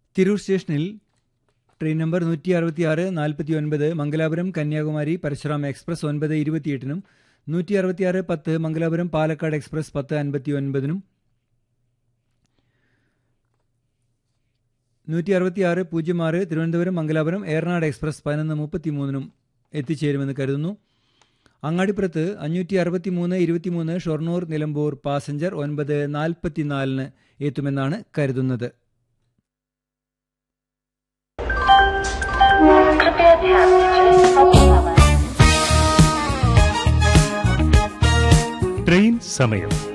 തിരൂർ സ്റ്റേഷനിൽ train number നൂറ്റി അറുപത്തിയാറ് നാൽപ്പത്തി ഒൻപത് മംഗലാപുരം കന്യാകുമാരി പരശുറാം എക്സ്പ്രസ് ഒൻപത് ഇരുപത്തിയെട്ടിനും നൂറ്റി അറുപത്തിയാറ് പത്ത് മംഗലാപുരം പാലക്കാട് എക്സ്പ്രസ് പത്ത് അൻപത്തി ഒൻപതിനും നൂറ്റി അറുപത്തിയാറ് പൂജ്യം ആറ് തിരുവനന്തപുരം മംഗലാപുരം ഏറനാട് എക്സ്പ്രസ് പതിനൊന്ന് മുപ്പത്തിമൂന്നിനും എത്തിച്ചേരുമെന്ന് കരുതുന്നു അങ്ങാടിപ്പുറത്ത് അഞ്ഞൂറ്റി അറുപത്തി മൂന്ന് ഇരുപത്തിമൂന്ന് ഷൊർണൂർ നിലമ്പൂർ പാസഞ്ചർ ഒൻപത് നാൽപ്പത്തിനാലിന് എത്തുമെന്നാണ് കരുതുന്നത് कृपया ध्यान दीजिए अब समय ട്രെയിൻ സമയം